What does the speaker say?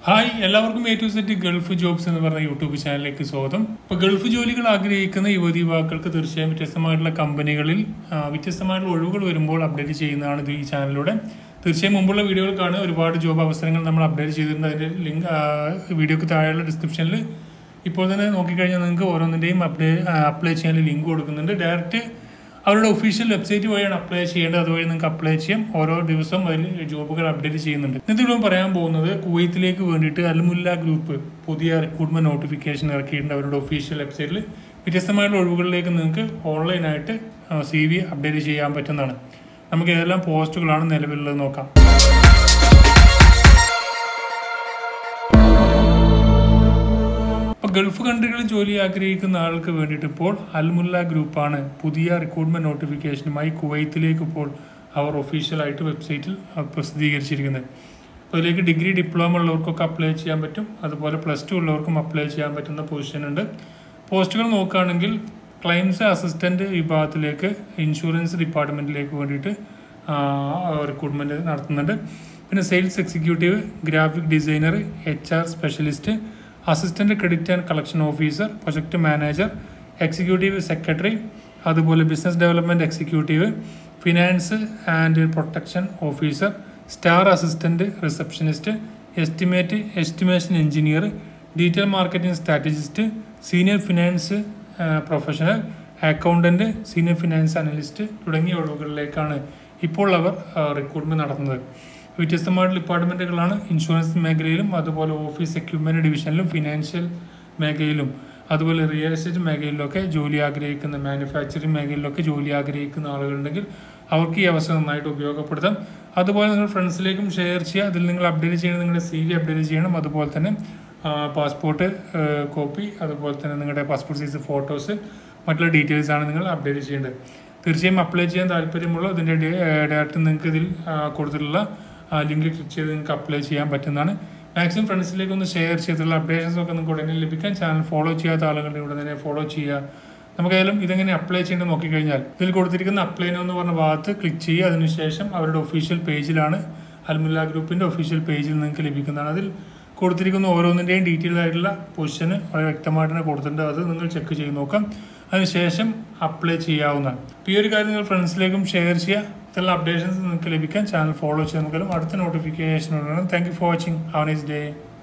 hi എല്ലാവർക്കും A to Z Gulf jobs എന്ന് പറഞ്ഞ യൂട്യൂബ് ചാനലിലേക്ക് സ്വാഗതം ഇപ്പൊ ഗൾഫ് ജോലികൾ ആഗ്രഹിക്കുന്ന യുവതി യുവാക്കൾക്ക് തീർച്ചയായും വ്യത്യസ്തമായിട്ടുള്ള കമ്പനികളിൽ ആ, വ്യത്യസ്തമായിട്ടുള്ള ഒഴിവുകൾ വരുമ്പോൾ അപ്ഡേറ്റ് ചെയ്യുന്നതാണ് ഇത് ഈ ചാനലിലൂടെ തീർച്ചയായും മുമ്പുള്ള വീഡിയോകൾ കാണുക ഒരുപാട് ജോബ് അവസരങ്ങൾ നമ്മൾ അപ്ഡേറ്റ് ചെയ്തിട്ടുണ്ട് അതിന്റെ ലിങ്ക് വീഡിയോക്ക് താഴെയുള്ള ഡിസ്ക്രിപ്ഷനിൽ ഇപ്പോൾ തന്നെ നോക്കിക്കഴിഞ്ഞാൽ നിങ്ങൾക്ക് ഓരോന്നിൻ്റെയും അപ്ലൈ അപ്ലൈ ചെയ്യാൻ ലിങ്ക് കൊടുക്കുന്നുണ്ട് ഡയറക്റ്റ് അവരുടെ ഒഫീഷ്യൽ വെബ്സൈറ്റ് വഴിയാണ് അപ്ലൈ ചെയ്യേണ്ടത് അതുവഴി നിങ്ങൾക്ക് അപ്ലൈ ചെയ്യാം ഓരോ ദിവസവും അതിൽ ജോബുകൾ അപ്ഡേറ്റ് ചെയ്യുന്നുണ്ട് ഇന്നത്തെ ഇവിടെ പറയാൻ പോകുന്നത് കുവൈത്തിലേക്ക് വേണ്ടിയിട്ട് അൽമുല്ല ഗ്രൂപ്പ് പുതിയ റിക്രൂട്ട്മെന്റ് നോട്ടിഫിക്കേഷൻ ഇറക്കിയിട്ടുണ്ട് അവരുടെ ഒഫീഷ്യൽ വെബ്സൈറ്റിൽ വ്യത്യസ്തമായിട്ടുള്ള ഒഴിവുകളിലേക്ക് നിങ്ങൾക്ക് ഓൺലൈനായിട്ട് സി വി അപ്ഡേറ്റ് ചെയ്യാൻ പറ്റുന്നതാണ് നമുക്ക് ഏതെല്ലാം പോസ്റ്റുകളാണ് നിലവിലുള്ളത് നോക്കാം ഇപ്പോൾ ഗൾഫ് കൺട്രികളിൽ ജോലി ആഗ്രഹിക്കുന്ന ആൾക്ക് വേണ്ടിയിട്ട് ഇപ്പോൾ അൽമുല്ല ഗ്രൂപ്പാണ് പുതിയ റിക്രൂട്ട്മെന്റ് നോട്ടിഫിക്കേഷനുമായി കുവൈത്തിലേക്ക് ഇപ്പോൾ അവർ ഒഫീഷ്യലായിട്ട് വെബ്സൈറ്റിൽ പ്രസിദ്ധീകരിച്ചിരിക്കുന്നത് അപ്പോൾ ഇതിലേക്ക് ഡിഗ്രി ഡിപ്ലോമ ഉള്ളവർക്കൊക്കെ അപ്ലൈ ചെയ്യാൻ പറ്റും അതുപോലെ പ്ലസ് ടു ഉള്ളവർക്കും അപ്ലൈ ചെയ്യാൻ പറ്റുന്ന പൊസിഷൻ ഉണ്ട് പോസ്റ്റുകൾ നോക്കുകയാണെങ്കിൽ ക്ലൈംസ് അസിസ്റ്റന്റ് വിഭാഗത്തിലേക്ക് ഇൻഷുറൻസ് ഡിപ്പാർട്ട്മെന്റിലേക്ക് വേണ്ടിയിട്ട് റിക്രൂട്ട്മെന്റ് നടത്തുന്നുണ്ട് പിന്നെ sales executive graphic designer H R specialist assistant credit and collection officer project manager executive secretary അതുപോലെ business development executive finance and protection officer store assistant receptionist estimate estimation engineer detail marketing strategist senior finance professional accountant senior finance analyst തുടങ്ങിയ ഒഴിവുകളിലേക്കാണ് ഇപ്പോൾ അവർ recruitment നടത്തുന്നത് വ്യത്യസ്തമായിട്ടുള്ള ഡിപ്പാർട്ട്മെന്റുകളാണ് insurance മേഖലയിലും അതുപോലെ office equipment ഡിവിഷനിലും financial മേഖലയിലും അതുപോലെ റിയൽ എസ്റ്റേറ്റ് മേഖലയിലൊക്കെ ജോലി ആഗ്രഹിക്കുന്ന മാനുഫാക്ചറിങ് മേഖലയിലൊക്കെ ജോലി ആഗ്രഹിക്കുന്ന ആളുകളുണ്ടെങ്കിൽ അവർക്ക് ഈ അവസരം നന്നായിട്ട് ഉപയോഗപ്പെടുത്താം അതുപോലെ നിങ്ങൾ ഫ്രണ്ട്സിലേക്കും ഷെയർ ചെയ്യുക അതിൽ നിങ്ങൾ അപ്ഡേറ്റ് ചെയ്യണം നിങ്ങളുടെ സി വി അപ്ഡേറ്റ് ചെയ്യണം അതുപോലെ തന്നെ പാസ്പോർട്ട് കോപ്പി അതുപോലെ തന്നെ നിങ്ങളുടെ പാസ്പോർട്ട് സൈസ് ഫോട്ടോസ് മറ്റുള്ള ഡീറ്റെയിൽസ് ആണ് നിങ്ങൾ അപ്ഡേറ്റ് ചെയ്യേണ്ടത് തീർച്ചയായും അപ്ലൈ ചെയ്യാൻ താല്പര്യമുള്ള ഇതിൻ്റെ ഡയറക്റ്റ് നിങ്ങൾക്ക് ഇതിൽ ആ, കൊടുത്തിട്ടുള്ള ലിങ്ക് ക്ലിക്ക് ചെയ്ത് നിങ്ങൾക്ക് അപ്ലൈ ചെയ്യാൻ പറ്റുന്നതാണ് മാക്സിമം ഫ്രണ്ട്സിലേക്ക് ഒന്ന് ഷെയർ ചെയ്തിട്ടുള്ള അപ്ഡേഷൻസ് ഒക്കെ നിങ്ങൾക്ക് ഉടനെ ലഭിക്കാൻ ചാനൽ ഫോളോ ചെയ്യാത്ത ആളുകളുടെ ഇവിടെ തന്നെ ഫോളോ ചെയ്യുക നമുക്കായാലും ഇതെങ്ങനെ അപ്ലൈ ചെയ്യേണ്ടത് നോക്കിക്കഴിഞ്ഞാൽ ഇതിൽ കൊടുത്തിരിക്കുന്ന അപ്ലൈ നോ എന്ന് പറഞ്ഞ ഭാഗത്ത് ക്ലിക്ക് ചെയ്യുക അതിനുശേഷം അവരുടെ ഒഫീഷ്യൽ പേജിലാണ് അൽമുല്ല ഗ്രൂപ്പിൻ്റെ ഒഫീഷ്യൽ പേജിൽ നിങ്ങൾക്ക് ലഭിക്കുന്നതാണ് അതിൽ കൊടുത്തിരിക്കുന്ന ഓരോന്നിൻ്റെയും ഡീറ്റെയിൽ ആയിട്ടുള്ള പൊസിഷന് വളരെ വ്യക്തമായിട്ട് തന്നെ കൊടുത്തിട്ടുണ്ട് അത് നിങ്ങൾ ചെക്ക് ചെയ്ത് നോക്കാം അതിനുശേഷം അപ്ലൈ ചെയ്യാവുന്നതാണ് അപ്പോൾ ഈ ഒരു കാര്യം നിങ്ങൾ ഫ്രണ്ട്സിലേക്കും ഷെയർ ചെയ്യുക ഇത്തരം അപ്ഡേഷൻസ് നിങ്ങൾക്ക് ലഭിക്കാൻ ചാനൽ ഫോളോ ചെയ്യാൻ നോക്കാലും അടുത്ത notification thank you for watching have nice day